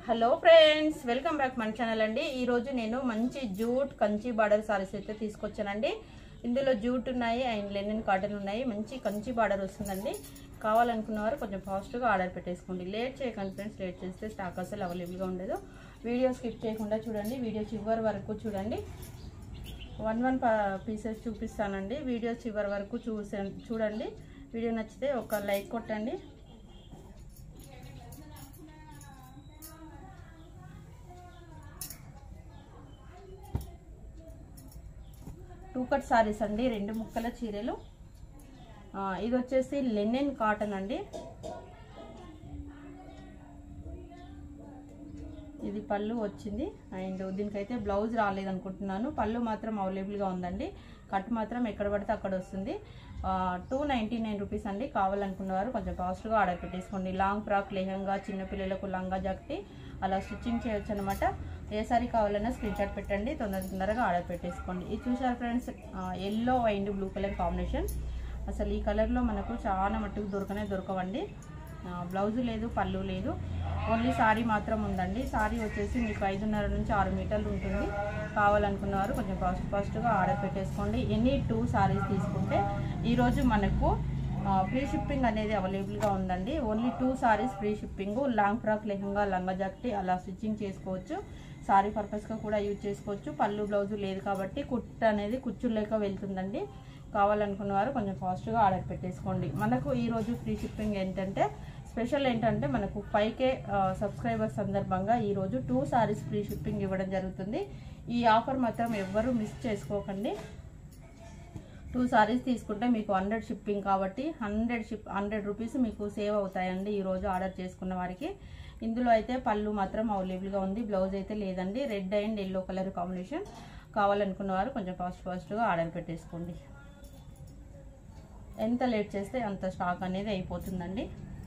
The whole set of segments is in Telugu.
హలో ఫ్రెండ్స్ వెల్కమ్ బ్యాక్ మన ఛానల్ అండి ఈరోజు నేను మంచి జూట్ కంచి బార్డర్ సారీస్ అయితే తీసుకొచ్చానండి ఇందులో జూట్ ఉన్నాయి అండ్ లెనిన్ కాటన్ ఉన్నాయి మంచి కంచి బార్డర్ వస్తుందండి కావాలనుకున్న వారు కొంచెం ఫాస్ట్గా ఆర్డర్ పెట్టేసుకోండి లేట్ చేయకండి ఫ్రెండ్స్ లేట్ చేస్తే స్టాక్ అసలు అవైలబుల్గా ఉండదు వీడియో స్కిప్ చేయకుండా చూడండి వీడియో చివరి వరకు చూడండి వన్ వన్ పీసెస్ చూపిస్తానండి వీడియో చివరి వరకు చూసే చూడండి వీడియో నచ్చితే ఒక లైక్ కొట్టండి టూ కట్ సారీస్ అండి రెండు ముక్కల చీరలు ఆ, ఇది వచ్చేసి లెనిన్ కాటన్ అండి ఇది పళ్ళు వచ్చింది అండ్ దీనికైతే బ్లౌజ్ రాలేదనుకుంటున్నాను పళ్ళు మాత్రం అవైలబుల్గా ఉందండి కట్ మాత్రం ఎక్కడ పడితే అక్కడ వస్తుంది టూ నైంటీ నైన్ రూపీస్ అండి కావాలనుకున్నవారు కొంచెం ఫాస్ట్గా ఆర్డర్ పెట్టేసుకోండి లాంగ్ ఫ్రాక్ లెహంగా చిన్నపిల్లలకు లంగా జాకెట్ అలా స్టిచ్చింగ్ చేయొచ్చు అనమాట ఏ సారీ కావాలన్నా స్క్రీన్ షాట్ పెట్టండి తొందర తొందరగా ఆర్డర్ పెట్టేసుకోండి ఇది చూసారు friends yellow and blue colour combination అసలు ఈ కలర్లో మనకు చాలా మట్టుకు దొరకనే దొరకవండి బ్లౌజు లేదు పళ్ళు లేదు ఓన్లీ సారీ మాత్రం ఉందండి సారీ వచ్చేసి మీకు ఐదున్నర నుంచి ఆరు మీటర్లు ఉంటుంది కావాలనుకున్నవారు కొంచెం ఫాస్ట్ ఫాస్ట్గా ఆర్డర్ పెట్టేసుకోండి ఎనీ టూ సారీస్ తీసుకుంటే ఈరోజు మనకు ఫ్రీ షిప్పింగ్ అనేది అవైలబుల్గా ఉందండి only two saris free shipping long frock lehenga లంగా జాకెట్ అలా స్టిచ్చింగ్ చేసుకోవచ్చు సారీ పర్పస్గా కూడా యూజ్ చేసుకోవచ్చు పళ్ళు బ్లౌజు లేదు కాబట్టి కుట్ అనేది కుచ్చులేక వెళ్తుందండి కావాలనుకున్న వారు కొంచెం ఫాస్ట్గా ఆర్డర్ పెట్టేసుకోండి మనకు ఈరోజు ఫ్రీ షిప్పింగ్ ఏంటంటే స్పెషల్ ఏంటంటే మనకు ఫైవ్ కే సబ్స్క్రైబర్స్ సందర్భంగా ఈరోజు టూ సారీస్ ఫ్రీ షిప్పింగ్ ఇవ్వడం జరుగుతుంది ఈ ఆఫర్ మాత్రం ఎవ్వరూ మిస్ చేసుకోకండి టూ సారీస్ తీసుకుంటే మీకు హండ్రెడ్ షిప్పింగ్ కాబట్టి హండ్రెడ్ షిప్ హండ్రెడ్ రూపీస్ మీకు సేవ్ అవుతాయండి ఈరోజు ఆర్డర్ చేసుకున్న వారికి ఇందులో అయితే పళ్ళు మాత్రం అవైలబుల్గా ఉంది బ్లౌజ్ అయితే లేదండి red and yellow colour combination కావాలనుకున్న వారు కొంచెం ఫాస్ట్ ఫాస్ట్గా ఆర్డర్ పెట్టేసుకోండి ఎంత లేట్ చేస్తే అంత స్టాక్ అనేది అయిపోతుందండి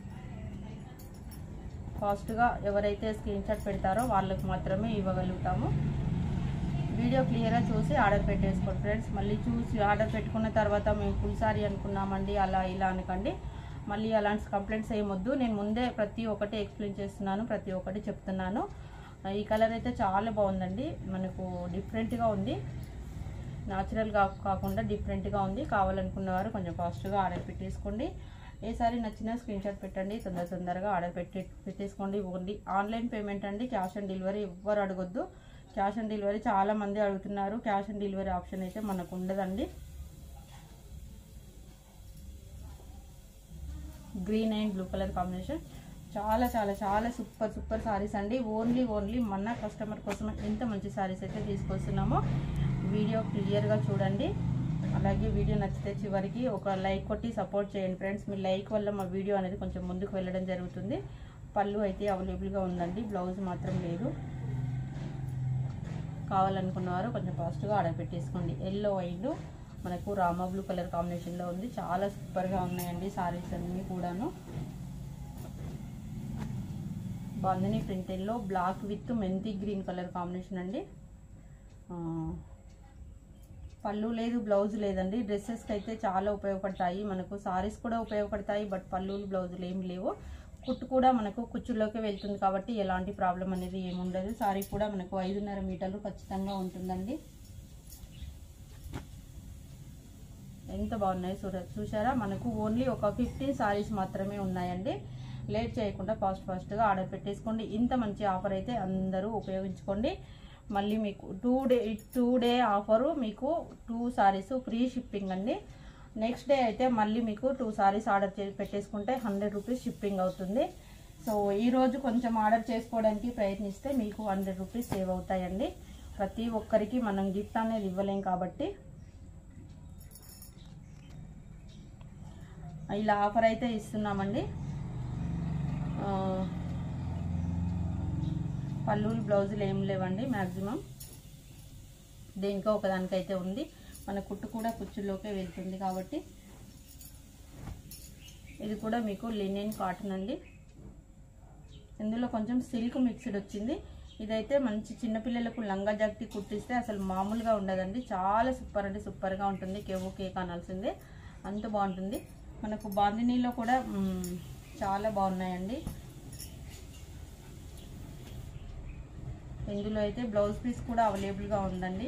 ఫాస్ట్గా ఎవరైతే స్క్రీన్ షాట్ పెడతారో వాళ్ళకు మాత్రమే ఇవ్వగలుగుతాము వీడియో క్లియర్గా చూసి ఆర్డర్ పెట్టేసుకోండి ఫ్రెండ్స్ మళ్ళీ చూసి ఆర్డర్ పెట్టుకున్న తర్వాత మేము ఫుల్ సారీ అనుకున్నామండి అలా ఇలా అనకండి మళ్ళీ అలాంటి కంప్లైంట్స్ ఏమొద్దు నేను ముందే ప్రతి ఒక్కటి ఎక్స్ప్లెయిన్ చేస్తున్నాను ప్రతి ఒక్కటి చెప్తున్నాను ఈ కలర్ అయితే చాలా బాగుందండి మనకు డిఫరెంట్గా ఉంది న్యాచురల్గా కాకుండా డిఫరెంట్గా ఉంది కావాలనుకున్న వారు కొంచెం ఫాస్ట్గా ఆర్డర్ పెట్టేసుకోండి ఏ సారీ నచ్చినా స్క్రీన్ షాట్ పెట్టండి తొందర తొందరగా ఆర్డర్ పెట్టి పెట్టేసుకోండి ఓన్లీ ఆన్లైన్ పేమెంట్ అండి క్యాష్ ఆన్ డెలివరీ ఎవ్వరు అడగొద్దు క్యాష్ ఆన్ డెలివరీ చాలా మంది అడుగుతున్నారు క్యాష్ ఆన్ డెలివరీ ఆప్షన్ అయితే మనకు ఉండదండి green and blue colour combination చాలా చాలా చాలా సూపర్ సూపర్ సారీస్ అండి ఓన్లీ ఓన్లీ మన కస్టమర్ కోసం ఎంత మంచి సారీస్ అయితే తీసుకొస్తున్నామో వీడియో క్లియర్గా చూడండి అలాగే వీడియో నచ్చితే చివరికి ఒక లైక్ కొట్టి సపోర్ట్ చేయండి ఫ్రెండ్స్ మీ లైక్ వల్ల మా వీడియో అనేది కొంచెం ముందుకు వెళ్ళడం జరుగుతుంది పళ్ళు అయితే అవైలబుల్గా ఉందండి బ్లౌజ్ మాత్రం లేదు కావాలనుకున్నవారు కొంచెం ఫాస్ట్గా ఆర్డర్ పెట్టేసుకోండి ఎల్లో వైట్ మనకు రామా బ్లూ కలర్ కాంబినేషన్లో ఉంది చాలా సూపర్గా ఉన్నాయండి సారీస్ అన్నీ కూడాను బాందని ప్రింటెల్లో బ్లాక్ విత్ మెంతి గ్రీన్ కలర్ కాంబినేషన్ అండి పళ్ళు లేదు బ్లౌజ్ లేదండి డ్రెస్సెస్కి అయితే చాలా ఉపయోగపడతాయి మనకు సారీస్ కూడా ఉపయోగపడతాయి బట్ పళ్ళులు బ్లౌజులు ఏమి లేవు కుట్టు కూడా మనకు కుచ్చుల్లోకి వెళ్తుంది కాబట్టి ఎలాంటి ప్రాబ్లం అనేది ఏముండదు సారీ కూడా మనకు ఐదున్నర మీటర్లు ఖచ్చితంగా ఉంటుందండి ఎంత బాగున్నాయి చూడ చూసారా మనకు ఓన్లీ ఒక ఫిఫ్టీన్ సారీస్ మాత్రమే ఉన్నాయండి లేట్ చేయకుండా ఫాస్ట్ ఫాస్ట్గా ఆర్డర్ పెట్టేసుకోండి ఇంత మంచి ఆఫర్ అయితే అందరూ ఉపయోగించుకోండి మళ్ళీ మీకు today today offer మీకు టూ సారీస్ ఫ్రీ షిప్పింగ్ అండి నెక్స్ట్ డే అయితే మళ్ళీ మీకు టూ సారీస్ ఆర్డర్ చేసి పెట్టేసుకుంటే హండ్రెడ్ రూపీస్ షిప్పింగ్ అవుతుంది సో ఈరోజు కొంచెం ఆర్డర్ చేసుకోవడానికి ప్రయత్నిస్తే మీకు హండ్రెడ్ రూపీస్ సేవ్ అవుతాయండి ప్రతి ఒక్కరికి మనం గిఫ్ట్ అనేది ఇవ్వలేం కాబట్టి ఇలా ఆఫర్ అయితే ఇస్తున్నామండి పళ్ళులు బ్లౌజులు ఏం లేవండి మ్యాక్సిమం దేనికో ఒకదానికైతే ఉంది మన కుట్టు కూడా కుచ్చుల్లోకే వెళ్తుంది కాబట్టి ఇది కూడా మీకు లినెన్ కాటన్ అండి ఇందులో కొంచెం సిల్క్ మిక్స్డ్ వచ్చింది ఇదైతే మంచి చిన్నపిల్లలకు లంగా జాకెట్ కుట్టిస్తే అసలు మామూలుగా ఉండదండి చాలా సూపర్ అంటే సూపర్గా ఉంటుంది కేవో కేక్ అనాల్సిందే అంత బాగుంటుంది మనకు బాందినీలో కూడా మ్, చాలా బాగున్నాయండి ఇందులో అయితే బ్లౌజ్ పీస్ కూడా అవైలబుల్గా ఉందండి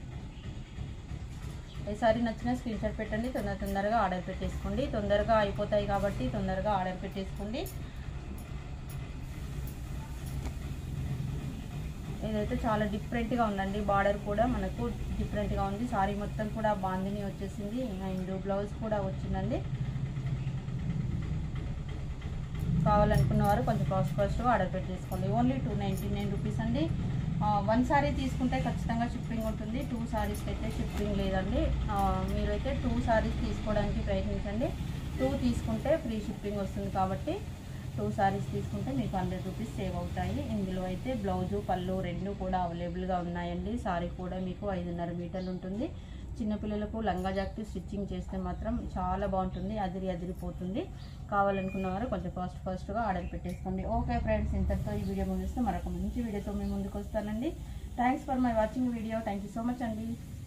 ఈ సారీ నచ్చిన స్క్రీన్ షాట్ పెట్టండి తొందర తొందరగా ఆర్డర్ పెట్టేసుకోండి తొందరగా అయిపోతాయి కాబట్టి తొందరగా ఆర్డర్ పెట్టేసుకోండి ఇదైతే చాలా డిఫరెంట్గా ఉందండి బార్డర్ కూడా మనకు డిఫరెంట్గా ఉంది సారీ మొత్తం కూడా బాందిని వచ్చేసింది అండ్ బ్లౌజ్ కూడా వచ్చిందండి కావాలనుకున్న వారు కొంచెం ఫాస్ట్ ఫాస్ట్గా ఆర్డర్ పెట్టేసుకోండి only two ninety nine rupees అండి వన్ సారీ తీసుకుంటే ఖచ్చితంగా షిప్పింగ్ ఉంటుంది టూ సారీస్కి అయితే షిప్పింగ్ లేదండి ఆ, మీరైతే టూ సారీస్ తీసుకోవడానికి ప్రయత్నించండి టూ తీసుకుంటే ఫ్రీ షిప్పింగ్ వస్తుంది కాబట్టి టూ సారీస్ తీసుకుంటే మీకు హండ్రెడ్ రూపీస్ సేవ్ అవుతాయి ఇందులో అయితే బ్లౌజు పళ్ళు రెండు కూడా అవైలబుల్గా ఉన్నాయండి సారీ కూడా మీకు ఐదున్నర మీటర్లు ఉంటుంది చిన్నపిల్లలకు లంగా జాకెట్ స్టిచ్చింగ్ చేస్తే మాత్రం చాలా బాగుంటుంది అదిరి అదిరిపోతుంది కావాలనుకున్న వారు కొంచెం ఫాస్ట్ ఫాస్ట్గా ఆర్డర్ పెట్టేసుకోండి ఓకే ఫ్రెండ్స్ ఇంతటితో ఈ వీడియో ముగిస్తే మరొక మంచి వీడియోతో మేము ముందుకు వస్తానండి thanks for my watching video thank you so much అండి